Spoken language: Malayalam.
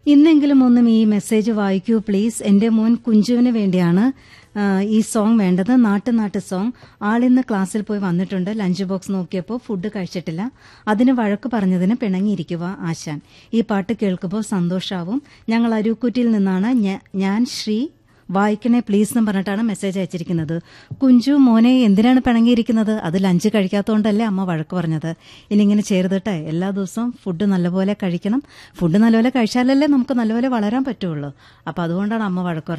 ഇന്നെങ്കിലും ഒന്നും ഈ മെസ്സേജ് വായിക്കൂ പ്ലീസ് എന്റെ മോൻ കുഞ്ചുവിന് വേണ്ടിയാണ് ആ, ഈ സോങ് വേണ്ടത് നാട്ടു നാട്ട് സോങ് ആളിന്ന് ക്ലാസ്സിൽ പോയി വന്നിട്ടുണ്ട് ലഞ്ച് ബോക്സ് നോക്കിയപ്പോൾ ഫുഡ് കഴിച്ചിട്ടില്ല അതിന് വഴക്ക് പറഞ്ഞതിന് പിണങ്ങിയിരിക്കുക ആശാൻ ഈ പാട്ട് കേൾക്കുമ്പോൾ സന്തോഷാവും ഞങ്ങൾ അരൂക്കുറ്റിയിൽ നിന്നാണ് ഞ- ഞാൻ ശ്രീ വായിക്കണേ പ്ലീസ് എന്ന് പറഞ്ഞിട്ടാണ് മെസ്സേജ് അയച്ചിരിക്കുന്നത് കുഞ്ചു മോനെ എന്തിനാണ് പിണങ്ങിയിരിക്കുന്നത് അത് ലഞ്ച് കഴിക്കാത്തതുകൊണ്ടല്ലേ അമ്മ വഴക്ക് പറഞ്ഞത് ഇനി ഇങ്ങനെ ചേർത്തിട്ടെ എല്ലാ ദിവസവും ഫുഡ് നല്ലപോലെ കഴിക്കണം ഫുഡ് നല്ലപോലെ കഴിച്ചാലല്ലേ നമുക്ക് നല്ലപോലെ വളരാൻ പറ്റുള്ളൂ അപ്പോൾ അതുകൊണ്ടാണ് അമ്മ വഴക്ക് പറഞ്ഞത്